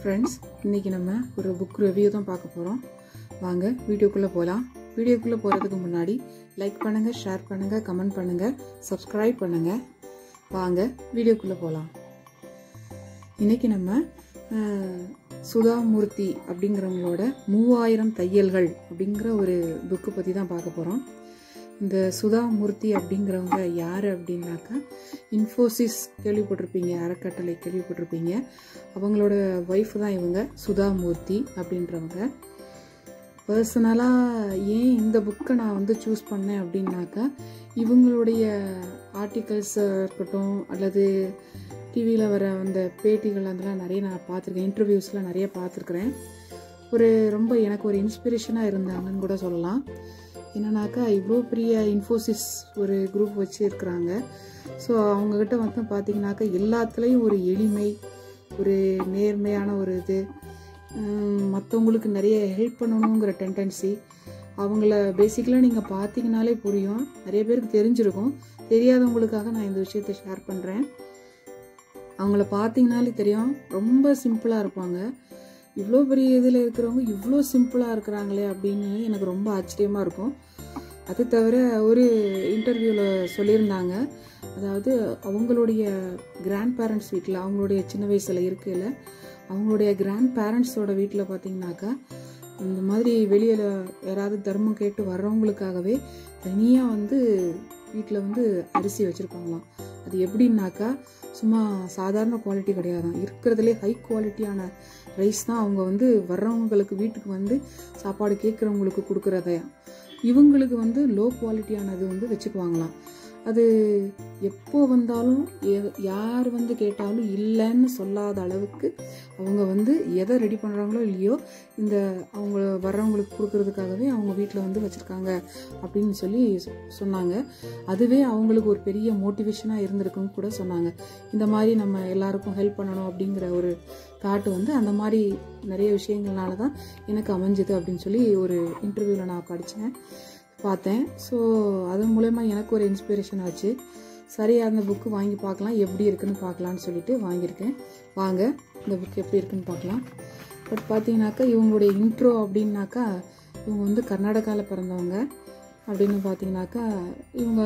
friends இன்றைக்கி நம்ம ஒரு புக் ரிவ்யூ தான் பார்க்க போகிறோம் வாங்க வீடியோக்குள்ளே போகலாம் வீடியோக்குள்ளே போகிறதுக்கு முன்னாடி லைக் பண்ணுங்கள் ஷேர் பண்ணுங்கள் கமெண்ட் பண்ணுங்கள் சப்ஸ்கிரைப் பண்ணுங்கள் வாங்க வீடியோக்குள்ளே போகலாம் இன்றைக்கி நம்ம அஹ், சுதாமூர்த்தி அப்படிங்கிறவங்களோட மூவாயிரம் தையல்கள் அப்படிங்கிற ஒரு புக்கு பற்றி தான் பார்க்க போகிறோம் இந்த சுதாமூர்த்தி அப்படிங்கிறவங்க யார் அப்படின்னாக்கா இன்ஃபோசிஸ் கேள்விப்பட்டிருப்பீங்க அறக்கட்டளை கேள்விப்பட்டிருப்பீங்க அவங்களோட ஒய்ஃப் தான் இவங்க சுதாமூர்த்தி அப்படின்றவங்க பர்சனலாக ஏன் இந்த புக்கை நான் வந்து சூஸ் பண்ணேன் அப்படின்னாக்கா இவங்களுடைய ஆர்டிகல்ஸாக இருக்கட்டும் அல்லது டிவியில் வர அந்த பேட்டிகள் அதெல்லாம் நிறைய நான் பார்த்துருக்கேன் இன்டர்வியூஸ்லாம் நிறைய பார்த்துருக்குறேன் ஒரு ரொம்ப எனக்கு ஒரு இன்ஸ்பிரேஷனாக இருந்தாங்கன்னு கூட சொல்லலாம் என்னன்னாக்கா இவ்வளோ பெரிய இன்ஃபோசிஸ் ஒரு குரூப் வச்சு இருக்கிறாங்க ஸோ அவங்கக்கிட்ட வந்து பார்த்தீங்கன்னாக்கா எல்லாத்துலேயும் ஒரு எளிமை ஒரு நேர்மையான ஒரு இது மற்றவங்களுக்கு நிறைய ஹெல்ப் பண்ணணுங்கிற டெண்டன்சி அவங்கள பேசிக்கலாக நீங்கள் பார்த்தீங்கனாலே புரியும் நிறைய பேருக்கு தெரிஞ்சிருக்கும் தெரியாதவங்களுக்காக நான் இந்த விஷயத்தை ஷேர் பண்ணுறேன் அவங்கள பார்த்தீங்கனாலே தெரியும் ரொம்ப சிம்பிளாக இருப்பாங்க இவ்வளோ பெரிய இதில் இருக்கிறவங்க இவ்வளோ சிம்பிளாக இருக்கிறாங்களே அப்படின்னு எனக்கு ரொம்ப ஆச்சரியமாக இருக்கும் அது தவிர ஒரு இன்டர்வியூவில் சொல்லியிருந்தாங்க அதாவது அவங்களுடைய கிராண்ட் பேரண்ட்ஸ் வீட்டில் அவங்களுடைய சின்ன வயசில் இருக்கையில் அவங்களுடைய கிராண்ட் பேரண்ட்ஸோட வீட்டில் பார்த்தீங்கன்னாக்கா இந்த மாதிரி வெளியில் யாராவது தர்மம் கேட்டு வர்றவங்களுக்காகவே தனியாக வந்து வீட்டில் வந்து அரிசி வச்சுருப்பாங்களாம் அது எப்படின்னாக்கா சும்மா சாதாரண குவாலிட்டி கிடையாதான் இருக்கிறதுலே ஹை குவாலிட்டியான ரைஸ் தான் அவங்க வந்து வர்றவங்களுக்கு வீட்டுக்கு வந்து சாப்பாடு கேட்குறவங்களுக்கு கொடுக்குறதையா இவங்களுக்கு வந்து லோ குவாலிட்டியானது வந்து வச்சுக்குவாங்களாம் அது எப்போ வந்தாலும் எ- யார் வந்து கேட்டாலும் இல்லைன்னு சொல்லாத அளவுக்கு அவங்க வந்து எதை ரெடி பண்ணுறாங்களோ இல்லையோ இந்த அவங்க வர்றவங்களுக்கு கொடுக்கறதுக்காகவே அவங்க வீட்டில் வந்து வச்சுருக்காங்க அப்படின்னு சொல்லி சொ- சொன்னாங்க அதுவே அவங்களுக்கு ஒரு பெரிய மோட்டிவேஷனாக இருந்திருக்குன்னு கூட சொன்னாங்க இந்த மாதிரி நம்ம எல்லாருக்கும் ஹெல்ப் பண்ணணும் அப்படிங்கிற ஒரு தாட் வந்து அந்த மாதிரி நிறைய விஷயங்கள்னால தான் எனக்கு அமைஞ்சுது அப்படின்னு சொல்லி ஒரு இன்டர்வியூவில் நான் படித்தேன் பார்த்தேன் ஸோ அது மூலயமா எனக்கு ஒரு இன்ஸ்பிரேஷன் ஆச்சு சரி அந்த புக்கு வாங்கி பார்க்கலாம் எப்படி இருக்குன்னு பார்க்கலான்னு சொல்லிட்டு வாங்கியிருக்கேன் வாங்க இந்த புக் எப்படி இருக்குன்னு பார்க்கலாம் பட் பார்த்தீங்கன்னாக்கா இவங்களுடைய இன்ட்ரோ அப்படின்னாக்கா இவங்க வந்து கர்நாடகாவில் பிறந்தவங்க அப்படின்னு பார்த்தீங்கன்னாக்கா இவங்க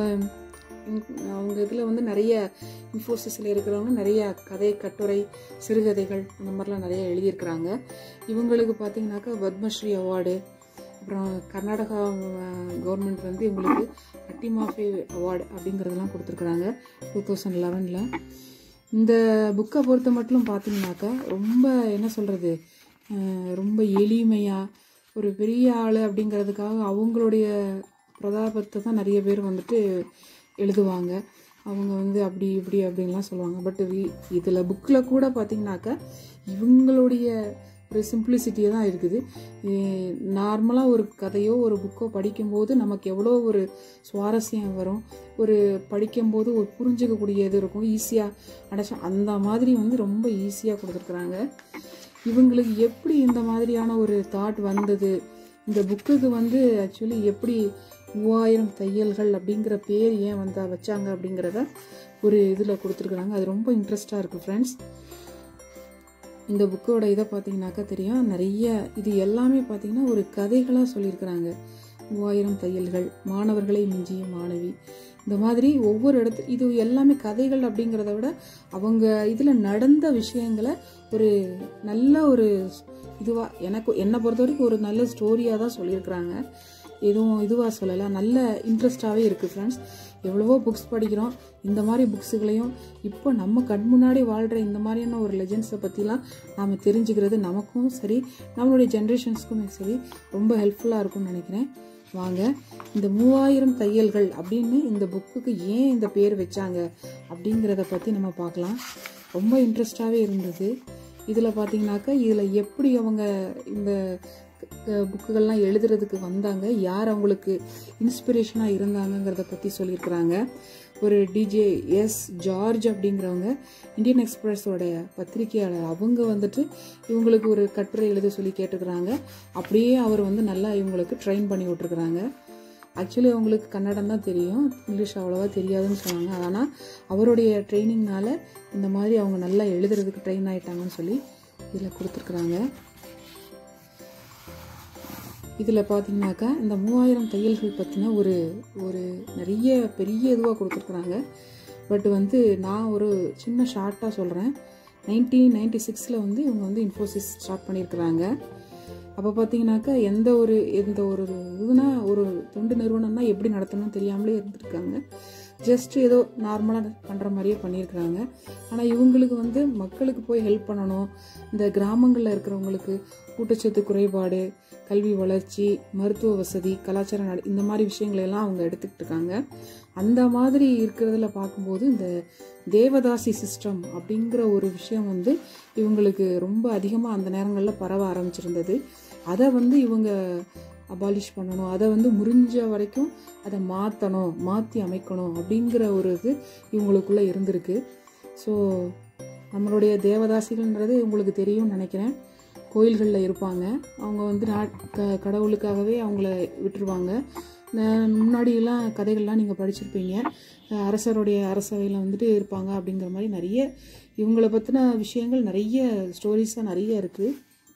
இன்- அவங்க இதில் வந்து நிறைய இன்ஃபோசிஸில் இருக்கிறவங்க நிறைய கதை கட்டுரை சிறுகதைகள் அந்த மாதிரிலாம் நிறைய எழுதியிருக்கிறாங்க இவங்களுக்கு பார்த்தீங்கன்னாக்கா பத்மஸ்ரீ அவார்டு அப்புறம் கர்நாடகா கவர்மெண்ட் வந்து இவங்களுக்கு அட்டிமாஃபி அவார்டு அப்படிங்கிறதெல்லாம் கொடுத்துருக்குறாங்க டூ தௌசண்ட் லெவனில் இந்த புக்கை பொறுத்த மட்டும் பார்த்தீங்கன்னாக்கா ரொம்ப என்ன சொல்கிறது ரொம்ப எளிமையாக ஒரு பெரிய ஆள் அப்படிங்கிறதுக்காக அவங்களுடைய பிரதாபத்தை தான் நிறைய பேர் வந்துட்டு எழுதுவாங்க அவங்க வந்து அப்படி இப்படி அப்படின்லாம் சொல்லுவாங்க பட் இதில் புக்கில் கூட பார்த்தீங்கன்னாக்கா இவங்களுடைய ஒரு சிம்பிளிசிட்டியே தான் இருக்குது நார்மலாக ஒரு கதையோ ஒரு புக்கோ படிக்கும்போது நமக்கு எவ்வளோ ஒரு சுவாரஸ்யம் வரும் ஒரு படிக்கும்போது ஒரு புரிஞ்சுக்கக்கூடிய இது இருக்கும் ஈஸியாக அடைச்சா அந்த மாதிரி வந்து ரொம்ப ஈஸியாக கொடுத்துருக்குறாங்க இவங்களுக்கு எப்படி இந்த மாதிரியான ஒரு தாட் வந்தது இந்த புக்குக்கு வந்து ஆக்சுவலி எப்படி மூவாயிரம் தையல்கள் அப்படிங்கிற பேர் ஏன் வந்தா வச்சாங்க அப்படிங்கிறத ஒரு இதில் கொடுத்துருக்குறாங்க அது ரொம்ப இன்ட்ரெஸ்டாக இருக்குது ஃப்ரெண்ட்ஸ் இந்த புக்கோட இதை பார்த்தீங்கன்னாக்கா தெரியும் நிறைய இது எல்லாமே பார்த்தீங்கன்னா ஒரு கதைகளாக சொல்லியிருக்கிறாங்க மூவாயிரம் தையல்கள் மாணவர்களை மிஞ்சிய மாணவி இந்த மாதிரி ஒவ்வொரு இடத்து இது எல்லாமே கதைகள் அப்படிங்கிறத விட அவங்க இதில் நடந்த விஷயங்களை ஒரு நல்ல ஒரு இதுவாக எனக்கு என்னை பொறுத்த வரைக்கும் ஒரு நல்ல ஸ்டோரியாக தான் சொல்லியிருக்கிறாங்க எதுவும் இதுவாக சொல்லலை நல்ல இன்ட்ரெஸ்டாகவே இருக்குது ஃப்ரெண்ட்ஸ் எவ்வளவோ புக்ஸ் படிக்கிறோம் இந்த மாதிரி புக்ஸுகளையும் இப்போ நம்ம கண் முன்னாடி வாழ்கிற இந்த மாதிரியான ஒரு லெஜெண்ட்ஸை பற்றிலாம் நாம் தெரிஞ்சுக்கிறது நமக்கும் சரி நம்மளுடைய ஜென்ரேஷன்ஸ்க்குமே சரி ரொம்ப ஹெல்ப்ஃபுல்லாக இருக்கும்னு நினைக்கிறேன் வாங்க இந்த மூவாயிரம் தையல்கள் அப்படின்னு இந்த புக்குக்கு ஏன் இந்த பேர் வச்சாங்க அப்படிங்கிறத பற்றி நம்ம பார்க்கலாம் ரொம்ப இன்ட்ரெஸ்டாகவே இருந்தது இதில் பார்த்தீங்கன்னாக்கா இதில் எப்படி அவங்க இந்த புக்குகள்லாம் எழுதுறதுக்கு வந்தாங்க யார் அவங்களுக்கு இன்ஸ்பிரேஷனாக இருந்தாங்கங்கிறத பற்றி சொல்லியிருக்கிறாங்க ஒரு டிஜே எஸ் ஜார்ஜ் அப்படிங்கிறவங்க இந்தியன் எக்ஸ்பிரஸோட பத்திரிகையாளர் அவங்க வந்துட்டு இவங்களுக்கு ஒரு கட்டுரை எழுத சொல்லி கேட்டுக்கிறாங்க அப்படியே அவர் வந்து நல்லா இவங்களுக்கு ட்ரெயின் பண்ணி விட்டுருக்குறாங்க ஆக்சுவலி அவங்களுக்கு கன்னடம் தான் தெரியும் இங்கிலீஷ் அவ்வளோவா தெரியாதுன்னு சொன்னாங்க ஆனால் அவருடைய ட்ரைனிங்னால இந்த மாதிரி அவங்க நல்லா எழுதுறதுக்கு ட்ரெயின் ஆயிட்டாங்கன்னு சொல்லி இதில் கொடுத்துருக்குறாங்க இதில் பார்த்தீங்கன்னாக்கா இந்த மூவாயிரம் தையல்கள் பற்றின ஒரு ஒரு நிறைய பெரிய இதுவாக கொடுத்துருக்குறாங்க பட் வந்து நான் ஒரு சின்ன ஷார்ட்டாக சொல்கிறேன் நைன்டீன் நைன்டி சிக்ஸில் வந்து இவங்க வந்து இன்ஃபோசிஸ் ஸ்டார்ட் பண்ணியிருக்கிறாங்க அப்போ பார்த்தீங்கன்னாக்கா எந்த ஒரு எந்த ஒரு இதுனா ஒரு தொண்டு நிறுவனம்னா எப்படி நடத்தணும்னு தெரியாமலே இருந்திருக்காங்க ஜஸ்ட் ஏதோ நார்மலாக பண்ணுற மாதிரியே பண்ணியிருக்கிறாங்க ஆனால் இவங்களுக்கு வந்து மக்களுக்கு போய் ஹெல்ப் பண்ணணும் இந்த கிராமங்களில் இருக்கிறவங்களுக்கு ஊட்டச்சத்து குறைபாடு கல்வி வளர்ச்சி மருத்துவ வசதி கலாச்சார நட இந்த மாதிரி விஷயங்களை எல்லாம் அவங்க எடுத்துக்கிட்டு இருக்காங்க அந்த மாதிரி இருக்கிறதுல பார்க்கும்போது இந்த தேவதாசி சிஸ்டம் அப்படிங்கிற ஒரு விஷயம் வந்து இவங்களுக்கு ரொம்ப அதிகமாக அந்த நேரங்களில் பரவ ஆரம்பிச்சிருந்தது அதை வந்து இவங்க அபாலிஷ் பண்ணணும் அதை வந்து முடிஞ்ச வரைக்கும் அதை மாற்றணும் மாற்றி அமைக்கணும் அப்படிங்கிற ஒரு இது இவங்களுக்குள்ளே இருந்திருக்கு ஸோ நம்மளுடைய தேவதாசிகள்ன்றது உங்களுக்கு தெரியும்னு நினைக்கிறேன் கோயில்களில் இருப்பாங்க அவங்க வந்து நா க கடவுளுக்காகவே அவங்கள விட்டுருவாங்க ந- முன்னாடியெல்லாம் கதைகள்லாம் நீங்கள் படிச்சிருப்பீங்க அஹ் அரசருடைய அரசவையில் வந்துட்டு இருப்பாங்க அப்படிங்கிற மாதிரி நிறைய இவங்களை பற்றின விஷயங்கள் நிறைய ஸ்டோரிஸாக நிறைய இருக்குது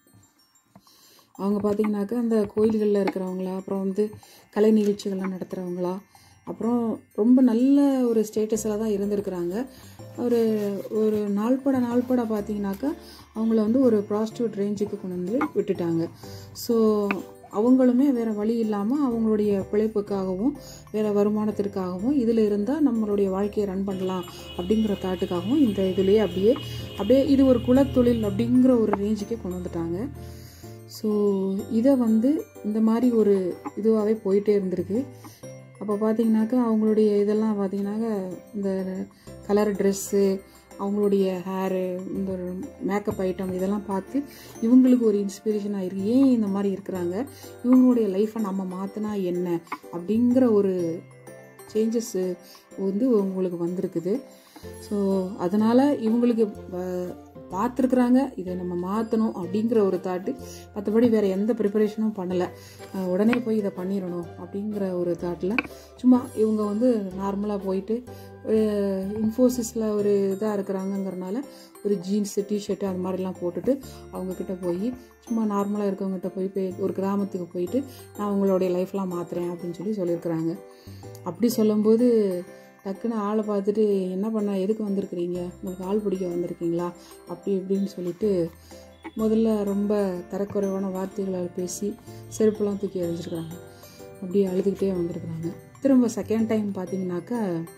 அவங்க பார்த்தீங்கன்னாக்கா அந்த கோயில்களில் இருக்கிறவங்களா அப்புறம் வந்து கலை நிகழ்ச்சிகள்லாம் நடத்துகிறவங்களா அப்புறம் ரொம்ப நல்ல ஒரு ஸ்டேட்டஸில் தான் இருந்திருக்கிறாங்க ஒரு ஒரு நாள்பட நாள்பட பார்த்தீங்கன்னாக்கா அவங்கள வந்து ஒரு ப்ராஸ்டியூட் ரேஞ்சுக்கு கொண்டு வந்து விட்டுட்டாங்க ஸோ அவங்களுமே வேறு வழி இல்லாமல் அவங்களுடைய பிழைப்புக்காகவும் வேறு வருமானத்திற்காகவும் இதில் இருந்தால் நம்மளுடைய வாழ்க்கையை ரன் பண்ணலாம் அப்படிங்கிற தாட்டுக்காகவும் இந்த இதுலேயே அப்படியே அப்படியே இது ஒரு குலத்தொழில் அப்படிங்கிற ஒரு ரேஞ்சுக்கே கொண்டு வந்துட்டாங்க ஸோ இதை வந்து இந்த மாதிரி ஒரு இதுவாகவே போயிட்டே இருந்திருக்கு அப்போ பார்த்தீங்கன்னாக்கா அவங்களுடைய இதெல்லாம் பார்த்தீங்கன்னாக்கா இந்த கலர் ட்ரெஸ்ஸு அவங்களுடைய ஹேரு இந்த மேக்கப் ஐட்டம் இதெல்லாம் பார்த்து இவங்களுக்கு ஒரு இன்ஸ்பிரேஷனாக இருக்கு ஏன் இந்த மாதிரி இருக்கிறாங்க இவங்களுடைய லைஃப்பை நம்ம மாற்றினா என்ன அப்படிங்கிற ஒரு சேஞ்சஸ்ஸு வந்து உங்களுக்கு வந்திருக்குது ஸோ அதனால் இவங்களுக்கு வ- பார்த்துருக்குறாங்க இதை நம்ம மாற்றணும் அப்படிங்கிற ஒரு தாட்டு மற்றபடி வேறு எந்த ப்ரிப்பரேஷனும் பண்ணலை உடனே போய் இதை பண்ணிடணும் அப்படிங்கிற ஒரு தாட்டில் சும்மா இவங்க வந்து நார்மலாக போயிட்டு இன்ஃபோசிஸில் ஒரு இதாக இருக்கிறாங்கங்கிறனால ஒரு ஜீன்ஸு டிஷர்ட்டு அது மாதிரிலாம் போட்டுட்டு அவங்கக்கிட்ட போய் சும்மா நார்மலாக இருக்கவங்ககிட்ட போய் போய் ஒரு கிராமத்துக்கு போயிட்டு நான் உங்களுடைய லைஃப்லாம் மாற்றுறேன் அப்படின்னு சொல்லி சொல்லியிருக்கிறாங்க அப்படி சொல்லும்போது டக்குன்னு ஆளை பார்த்துட்டு என்ன பண்ண எதுக்கு வந்திருக்கிறீங்க உங்களுக்கு ஆள் பிடிக்க வந்திருக்கீங்களா அப்படி இப்படின்னு சொல்லிட்டு முதல்ல ரொம்ப தரக்குறைவான வார்த்தைகளால் பேசி செருப்புலாம் தூக்கி எறிஞ்சிருக்கிறாங்க அப்படியே அழுதுகிட்டே வந்திருக்கிறாங்க திரும்ப செகண்ட் டைம் பார்த்தீங்கன்னாக்கா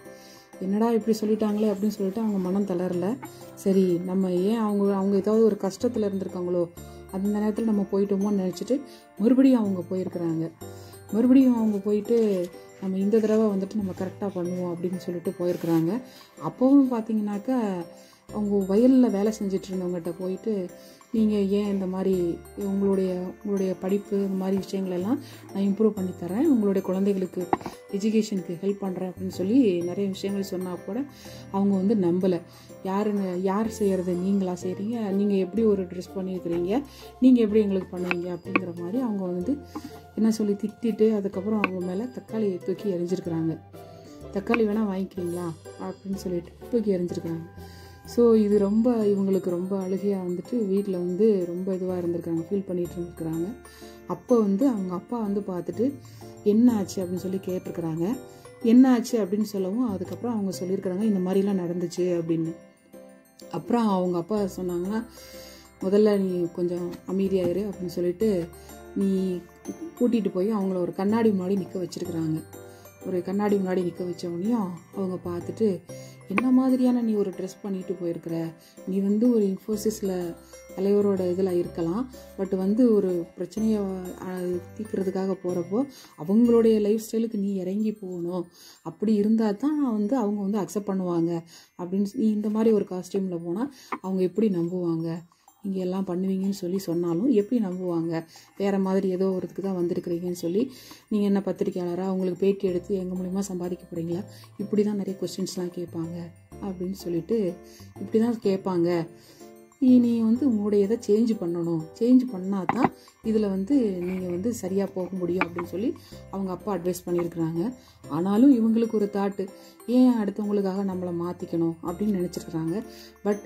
என்னடா இப்படி சொல்லிட்டாங்களே அப்படின்னு சொல்லிட்டு அவங்க மனம் தளரல சரி நம்ம ஏன் அவங்க அவங்க ஏதாவது ஒரு கஷ்டத்தில் இருந்திருக்காங்களோ அந்த நேரத்தில் நம்ம போயிட்டோமோன்னு நினச்சிட்டு மறுபடியும் அவங்க போயிருக்கிறாங்க மறுபடியும் அவங்க போயிட்டு நம்ம இந்த தடவை வந்துட்டு நம்ம கரெக்டாக பண்ணுவோம் அப்படின்னு சொல்லிட்டு போயிருக்கிறாங்க அப்போவும் பார்த்தீங்கன்னாக்கா அவங்க வயலில் வேலை செஞ்சுட்டு இருந்தவங்ககிட்ட போயிட்டு நீங்கள் ஏன் இந்த மாதிரி உங்களுடைய உங்களுடைய படிப்பு இந்த மாதிரி விஷயங்களெல்லாம் நான் இம்ப்ரூவ் பண்ணி தரேன் உங்களுடைய குழந்தைகளுக்கு எஜுகேஷனுக்கு ஹெல்ப் பண்ணுறேன் அப்படின்னு சொல்லி நிறைய விஷயங்கள் சொன்னால் கூட அவங்க வந்து நம்பலை யாருன்னு யார் செய்கிறது நீங்களா செய்கிறீங்க நீங்கள் எப்படி ஒரு ட்ரெஸ் பண்ணியிருக்கிறீங்க நீங்கள் எப்படி எங்களுக்கு பண்ணுவீங்க அப்படிங்கிற மாதிரி அவங்க வந்து என்ன சொல்லி திட்டிட்டு அதுக்கப்புறம் அவங்க மேலே தக்காளியை தூக்கி எறிஞ்சிருக்கிறாங்க தக்காளி வேணால் வாங்கிக்கிறீங்களா அப்படின்னு சொல்லிட்டு தூக்கி எறிஞ்சிருக்கிறாங்க ஸோ இது ரொம்ப இவங்களுக்கு ரொம்ப அழுகையாக வந்துட்டு வீட்டில் வந்து ரொம்ப இதுவாக இருந்திருக்காங்க ஃபீல் பண்ணிட்டு இருந்திருக்கிறாங்க அப்போ வந்து அவங்க அப்பா வந்து பார்த்துட்டு என்ன ஆச்சு அப்படின்னு சொல்லி கேட்டிருக்கிறாங்க என்ன ஆச்சு அப்படின்னு சொல்லவும் அதுக்கப்புறம் அவங்க சொல்லியிருக்கிறாங்க இந்த மாதிரிலாம் நடந்துச்சு அப்படின்னு அப்புறம் அவங்க அப்பா சொன்னாங்கன்னா முதல்ல நீ கொஞ்சம் அமைதியாயிரு அப்படின்னு சொல்லிட்டு நீ கூட்டிகிட்டு போய் அவங்கள ஒரு கண்ணாடி முன்னாடி நிற்க வச்சிருக்கிறாங்க ஒரு கண்ணாடி முன்னாடி நிற்க வச்ச உடனேயும் அவங்க பார்த்துட்டு என்ன மாதிரியான நீ ஒரு ட்ரெஸ் பண்ணிட்டு போயிருக்கிற நீ வந்து ஒரு இன்ஃபோசிஸில் தலைவரோட இதில் இருக்கலாம் பட் வந்து ஒரு பிரச்சனையை அஹ், தீர்க்கறதுக்காக போகிறப்போ அவங்களுடைய லைஃப் ஸ்டைலுக்கு நீ இறங்கி போகணும் அப்படி இருந்தால் தான் வந்து அவங்க வந்து அக்செப்ட் பண்ணுவாங்க அப்படின்னு சொ- நீ இந்த மாதிரி ஒரு காஸ்டியூமில் போனால் அவங்க எப்படி நம்புவாங்க நீங்கள் எல்லாம் பண்ணுவீங்கன்னு சொல்லி சொன்னாலும் எப்படி நம்புவாங்க வேறு மாதிரி ஏதோ ஒருத்துக்கு தான் வந்திருக்கிறீங்கன்னு சொல்லி நீங்கள் என்ன பத்திரிக்கையாளராக உங்களுக்கு பேட்டி எடுத்து எங்கள் மூலிமா சம்பாதிக்க போகிறீங்களா இப்படி தான் நிறைய கொஸ்டின்ஸ்லாம் கேட்பாங்க அப்படின்னு சொல்லிட்டு இப்படி தான் கேட்பாங்க நீ நீ வந்து உங்களுடைய இதை சேஞ்ச் பண்ணணும் சேஞ்ச் பண்ணால் தான் இதில் வந்து நீங்கள் வந்து சரியாக போக முடியும் அப்படின்னு சொல்லி அவங்க அப்பா அட்வைஸ் பண்ணியிருக்கிறாங்க ஆனாலும் இவங்களுக்கு ஒரு தாட்டு ஏன் அடுத்தவங்களுக்காக நம்மளை மாற்றிக்கணும் அப்படின்னு நினச்சிருக்கிறாங்க பட்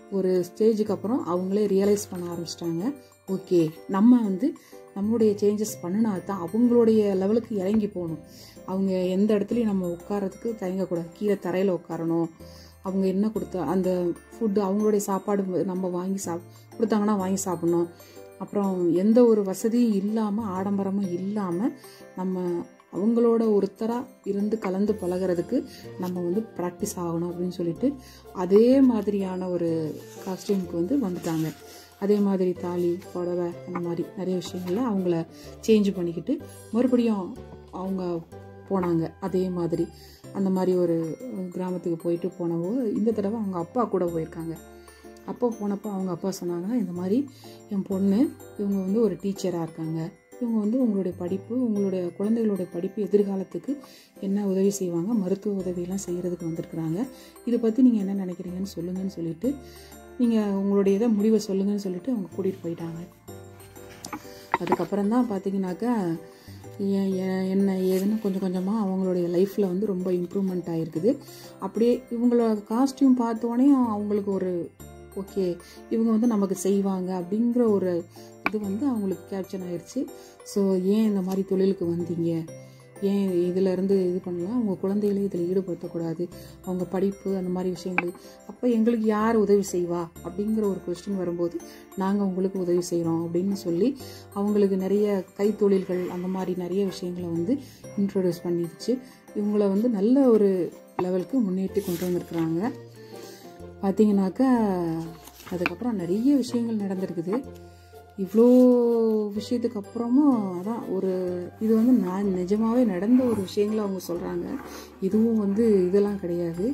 ஒரு ஸ்டேஜுக்கு அப்புறம் அவங்களே ரியலைஸ் பண்ண ஆரம்பிச்சிட்டாங்க ஓகே நம்ம வந்து நம்மளுடைய சேஞ்சஸ் பண்ணினா தான் அவங்களுடைய லெவலுக்கு இறங்கி போகணும் அவங்க எந்த இடத்துலையும் நம்ம உட்காரத்துக்கு தயங்கக்கூடாது கீழே தரையில் உட்காரணும் அவங்க என்ன கொடுத்தா அந்த ஃபுட்டு அவங்களுடைய சாப்பாடு நம்ம வாங்கி சாப் கொடுத்தாங்கன்னா வாங்கி சாப்பிடணும் அப்புறம் எந்த ஒரு வசதியும் இல்லாமல் ஆடம்பரமும் இல்லாமல் நம்ம அவங்களோட ஒருத்தராக இருந்து கலந்து பழகிறதுக்கு நம்ம வந்து ப்ராக்டிஸ் ஆகணும் அப்படின்னு சொல்லிட்டு அதே மாதிரியான ஒரு காஸ்டியூமுக்கு வந்து வந்துட்டாங்க அதே மாதிரி தாலி புடவை அந்த மாதிரி நிறைய விஷயங்கள்ல அவங்கள சேஞ்ச் பண்ணிக்கிட்டு மறுபடியும் அவங்க போனாங்க அதே மாதிரி அந்த மாதிரி ஒரு கிராமத்துக்கு போயிட்டு போனவோ இந்த தடவை அவங்க அப்பா கூட போயிருக்காங்க அப்போ போனப்போ அவங்க அப்பா சொன்னாங்க இந்த மாதிரி என் பொண்ணு இவங்க வந்து ஒரு டீச்சராக இருக்காங்க இவங்க வந்து உங்களுடைய படிப்பு உங்களுடைய குழந்தைகளுடைய படிப்பு எதிர்காலத்துக்கு என்ன உதவி செய்வாங்க மருத்துவ உதவியெல்லாம் செய்கிறதுக்கு வந்திருக்கிறாங்க இதை பற்றி நீங்கள் என்ன நினைக்கிறீங்கன்னு சொல்லுங்கன்னு சொல்லிட்டு நீங்கள் உங்களுடைய இதை முடிவை சொல்லுங்கன்னு சொல்லிட்டு அவங்க கூட்டிகிட்டு போயிட்டாங்க அதுக்கப்புறம் தான் பார்த்தீங்கன்னாக்கா எ- எ- என்ன ஏதுன்னு கொஞ்சம் கொஞ்சமாக அவங்களுடைய லைஃப்பில் வந்து ரொம்ப இம்ப்ரூவ்மெண்ட் ஆகிருக்குது அப்படியே இவங்களோட காஸ்டியூம் பார்த்தோன்னே அவங்களுக்கு ஒரு ஓகே இவங்க வந்து நமக்கு செய்வாங்க அப்படிங்கிற ஒரு இது வந்து அவங்களுக்கு கேப்சர் ஆயிடுச்சு ஸோ ஏன் இந்த மாதிரி தொழிலுக்கு வந்தீங்க ஏன் இதில் இருந்து இது பண்ணலாம் அவங்க குழந்தைகளை இதில் ஈடுபடுத்தக்கூடாது அவங்க படிப்பு அந்த மாதிரி விஷயங்கள் அப்போ எங்களுக்கு யார் உதவி செய்வா அப்படிங்கிற ஒரு கொஸ்டின் வரும்போது நாங்கள் உங்களுக்கு உதவி செய்கிறோம் அப்படின்னு சொல்லி அவங்களுக்கு நிறைய கைத்தொழில்கள் அந்த மாதிரி நிறைய விஷயங்களை வந்து இன்ட்ரொடியூஸ் பண்ணிடுச்சு இவங்கள வந்து நல்ல ஒரு லெவலுக்கு முன்னேற்றி கொண்டு வந்திருக்கிறாங்க பார்த்தீங்கன்னாக்கா அதுக்கப்புறம் நிறைய விஷயங்கள் நடந்திருக்குது இவ்வளோ விஷயத்துக்கு அப்புறமும் அதான் ஒரு இது வந்து நான் நிஜமாவே நடந்த ஒரு விஷயங்களை அவங்க சொல்கிறாங்க இதுவும் வந்து இதெல்லாம் கிடையாது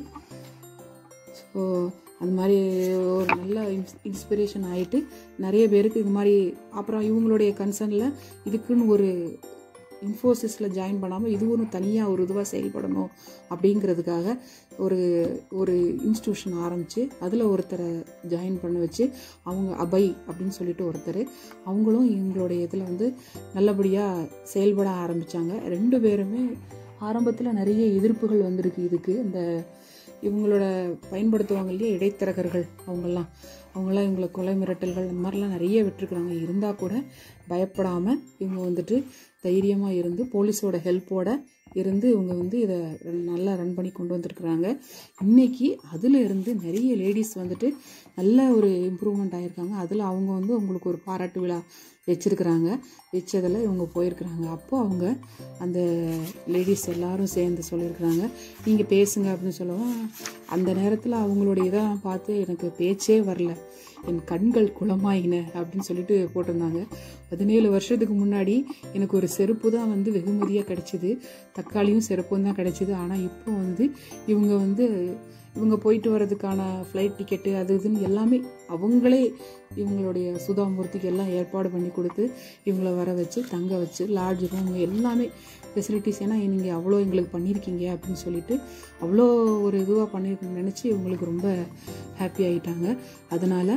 ஸோ அந்த மாதிரி ஒரு நல்ல இன்ஸ் இன்ஸ்பிரேஷன் ஆகிட்டு நிறைய பேருக்கு இது மாதிரி அப்புறம் இவங்களுடைய கன்சர்னில் இதுக்குன்னு ஒரு இன்ஃபோசிஸில் ஜாயின் பண்ணாமல் இது ஒன்று தனியாக ஒரு இதுவாக செயல்படணும் அப்படிங்கிறதுக்காக ஒரு ஒரு இன்ஸ்டியூஷன் ஆரம்பித்து அதில் ஒருத்தரை ஜாயின் பண்ண வச்சு அவங்க அபை அப்படின்னு சொல்லிட்டு ஒருத்தர் அவங்களும் எங்களுடைய இதில் வந்து நல்லபடியாக செயல்பட ஆரம்பித்தாங்க ரெண்டு பேருமே ஆரம்பத்தில் நிறைய எதிர்ப்புகள் வந்திருக்கு இதுக்கு இந்த இவங்களோட பயன்படுத்துவாங்க இல்லையா இடைத்தரகர்கள் அவங்கெல்லாம் அவங்களாம் இவங்களை கொலை மிரட்டல்கள் அந்த மாதிரிலாம் நிறைய விட்டுருக்குறாங்க இருந்தால் கூட பயப்படாமல் இவங்க வந்துட்டு தைரியமாக இருந்து போலீஸோட ஹெல்ப்போட இருந்து இவங்க வந்து இதை நல்லா ரன் பண்ணி கொண்டு வந்திருக்கிறாங்க இன்னைக்கு அதில் இருந்து நிறைய லேடிஸ் வந்துட்டு நல்ல ஒரு இம்ப்ரூவ்மெண்ட் ஆகியிருக்காங்க அதில் அவங்க வந்து உங்களுக்கு ஒரு பாராட்டு விழா வச்சிருக்கிறாங்க வச்சதில் இவங்க போயிருக்கிறாங்க அப்போ அவங்க அந்த லேடிஸ் எல்லாரும் சேர்ந்து சொல்லியிருக்கிறாங்க நீங்கள் பேசுங்க அப்படின்னு சொல்லவும் அந்த நேரத்தில் அவங்களுடைய இதை பார்த்து எனக்கு பேச்சே வரல என் கண்கள் குளமாயின அப்படின்னு சொல்லிட்டு போட்டிருந்தாங்க பதினேழு வருஷத்துக்கு முன்னாடி எனக்கு ஒரு செருப்பு தான் வந்து வெகுமதியாக கிடைச்சிது தக்காளியும் செருப்பும் தான் கிடைச்சிது ஆனால் இப்போ வந்து இவங்க வந்து இவங்க போயிட்டு வர்றதுக்கான ஃப்ளைட் டிக்கெட்டு அது இதுன்னு எல்லாமே அவங்களே இவங்களுடைய சுதாமூர்த்திக்கு எல்லாம் ஏற்பாடு பண்ணி கொடுத்து இவங்கள வர வச்சு தங்க வச்சு லாட்ஜ் ரூம் எல்லாமே ஃபெசிலிட்டிஸ் ஏன்னா நீங்கள் அவ்வளோ எங்களுக்கு பண்ணியிருக்கீங்க அப்படின்னு சொல்லிட்டு அவ்வளோ ஒரு இதுவாக பண்ணியிருக்கீங்கன்னு நினச்சி இவங்களுக்கு ரொம்ப ஹாப்பி ஆகிட்டாங்க அதனால்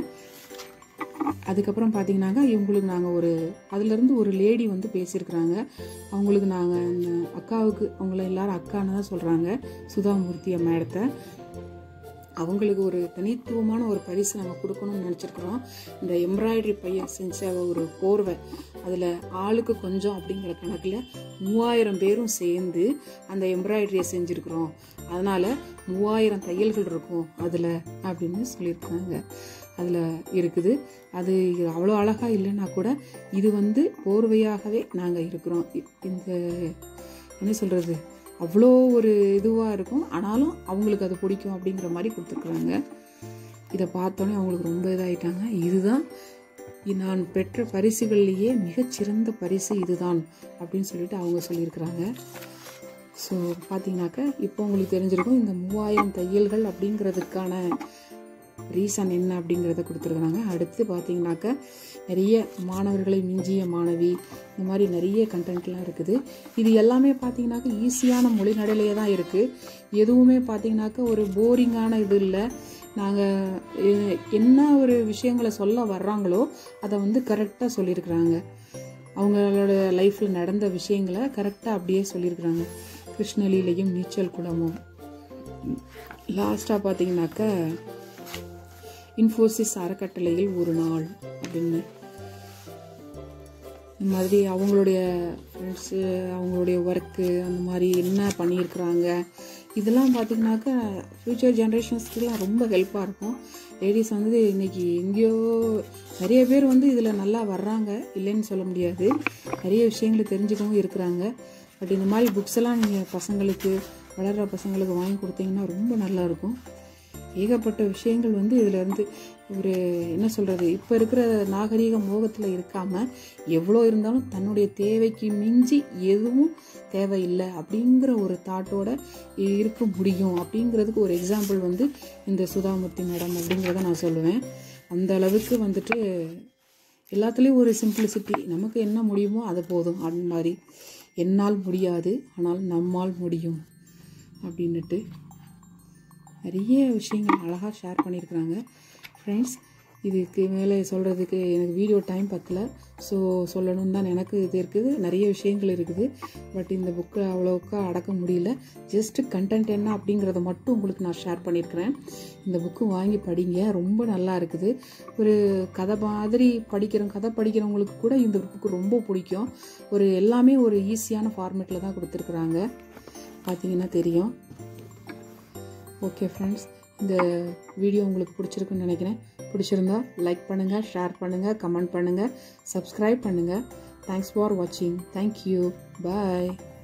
அதுக்கப்புறம் பார்த்தீங்கன்னாக்கா இவங்களுக்கு நாங்கள் ஒரு அதுலேருந்து ஒரு லேடி வந்து பேசியிருக்கிறாங்க அவங்களுக்கு நாங்கள் அந்த அக்காவுக்கு அவங்கள எல்லாரும் அக்கான்னு தான் சொல்கிறாங்க சுதாமூர்த்தி மேடத்தை அவங்களுக்கு ஒரு தனித்துவமான ஒரு பரிசு நம்ம கொடுக்கணும்னு நினச்சிருக்கிறோம் இந்த எம்ப்ராய்டரி பையன் செஞ்ச ஒரு போர்வை அதில் ஆளுக்கு கொஞ்சம் அப்படிங்கிற கணக்கில் மூவாயிரம் பேரும் சேர்ந்து அந்த எம்ப்ராய்டரியை செஞ்சுருக்குறோம் அதனால் மூவாயிரம் தையல்கள் இருக்கும் அதில் அப்படின்னு சொல்லியிருக்காங்க அதில் இருக்குது அது அவ்வளோ அழகாக இல்லைன்னா கூட இது வந்து போர்வையாகவே நாங்கள் இருக்கிறோம் இ- இந்த என்ன சொல்கிறது அவ்வளோ ஒரு இதுவாக இருக்கும் ஆனாலும் அவங்களுக்கு அது பிடிக்கும் அப்படிங்கிற மாதிரி கொடுத்துருக்குறாங்க இதை பார்த்தோன்னே அவங்களுக்கு ரொம்ப இதாயிட்டாங்க இதுதான் இ- நான் பெற்ற பரிசுகள்லேயே மிகச்சிறந்த பரிசு இதுதான் அப்படின்னு சொல்லிட்டு அவங்க சொல்லியிருக்கிறாங்க ஸோ பார்த்தீங்கன்னாக்க இப்போ உங்களுக்கு தெரிஞ்சிருக்கும் இந்த மூவாயிரம் தையல்கள் அப்படிங்கிறதுக்கான ரீசன் என்ன அப்படிங்கிறத கொடுத்துருக்குறாங்க அடுத்து பார்த்தீங்கன்னாக்க நிறைய மாணவர்களை மிஞ்சிய மாணவி இந்த மாதிரி நிறைய கண்டென்ட்லாம் இருக்குது இது எல்லாமே பார்த்தீங்கன்னாக்க ஈஸியான மொழி நடையிலே தான் இருக்குது எதுவுமே பார்த்தீங்கன்னாக்க ஒரு போரிங்கான இது இல்லை நாங்கள் என்ன ஒரு விஷயங்களை சொல்ல வர்றாங்களோ அதை வந்து கரெக்டாக சொல்லியிருக்கிறாங்க அவங்களோட லைஃப்பில் நடந்த விஷயங்களை கரெக்டாக அப்படியே சொல்லியிருக்கிறாங்க கிருஷ்ணலீலையும் நீச்சல் குளமும் லாஸ்ட்டாக பார்த்தீங்கன்னாக்க இன்ஃபோசிஸ் அறக்கட்டளையில் ஒரு நாள் அப்படின்னு இந்த மாதிரி அவங்களுடைய ஃப்ரெண்ட்ஸு அவங்களுடைய ஒர்க்கு அந்த மாதிரி என்ன பண்ணியிருக்கிறாங்க இதெல்லாம் பார்த்திங்கனாக்கா ஃப்யூச்சர் ஜென்ரேஷன்ஸ்க்குலாம் ரொம்ப ஹெல்ப்பாக இருக்கும் லேடிஸ் வந்து இன்றைக்கி எங்கேயோ நிறைய பேர் வந்து இதில் நல்லா வர்றாங்க இல்லைன்னு சொல்ல முடியாது நிறைய விஷயங்களை தெரிஞ்சுக்கவும் இருக்கிறாங்க பட் இந்த மாதிரி புக்ஸ் எல்லாம் நீங்கள் பசங்களுக்கு வளர்கிற பசங்களுக்கு வாங்கி கொடுத்தீங்கன்னா ரொம்ப நல்லாயிருக்கும் ஏகப்பட்ட விஷயங்கள் வந்து இதில் இருந்து ஒரு என்ன சொல்கிறது இப்போ இருக்கிற நாகரீக மோகத்தில் இருக்காமல் எவ்வளோ இருந்தாலும் தன்னுடைய தேவைக்கு மிஞ்சி எதுவும் தேவையில்லை அப்படிங்கிற ஒரு தாட்டோட இருக்க முடியும் அப்படிங்கிறதுக்கு ஒரு எக்ஸாம்பிள் வந்து இந்த சுதாமூர்த்தி மேடம் அப்படிங்கிறத நான் சொல்லுவேன் அந்த அளவுக்கு வந்துட்டு எல்லாத்துலேயும் ஒரு சிம்பிளிசிட்டி நமக்கு என்ன முடியுமோ அது போதும் அந்த மாதிரி என்னால் முடியாது ஆனால் நம்மால் முடியும் அப்படின்னுட்டு நிறைய விஷயங்கள் அழகாக ஷேர் பண்ணியிருக்கிறாங்க ஃப்ரெண்ட்ஸ் இதுக்கு மேலே சொல்கிறதுக்கு எனக்கு வீடியோ டைம் பத்தல ஸோ சொல்லணும்னு தான் எனக்கு இது இருக்குது நிறைய விஷயங்கள் இருக்குது பட் இந்த புக்கை அவ்வளோக்கா அடக்க முடியல ஜஸ்ட்டு கண்டென்ட் என்ன அப்படிங்கிறத மட்டும் உங்களுக்கு நான் ஷேர் பண்ணியிருக்கிறேன் இந்த புக்கு வாங்கி படிங்க ரொம்ப நல்லா இருக்குது ஒரு கதை மாதிரி படிக்கிற கதை படிக்கிறவங்களுக்கு கூட இந்த புக்கு ரொம்ப பிடிக்கும் ஒரு எல்லாமே ஒரு ஈஸியான ஃபார்மேட்டில் தான் கொடுத்துருக்குறாங்க பார்த்தீங்கன்னா தெரியும் ஓகே ஃப்ரெண்ட்ஸ் இந்த வீடியோ உங்களுக்கு பிடிச்சிருக்குன்னு நினைக்கிறேன் பிடிச்சிருந்தா லைக் பண்ணுங்கள் ஷேர் பண்ணுங்கள் கமெண்ட் பண்ணுங்கள் சப்ஸ்கிரைப் பண்ணுங்கள் தேங்க்ஸ் ஃபார் வாட்சிங் தேங்க்யூ பாய்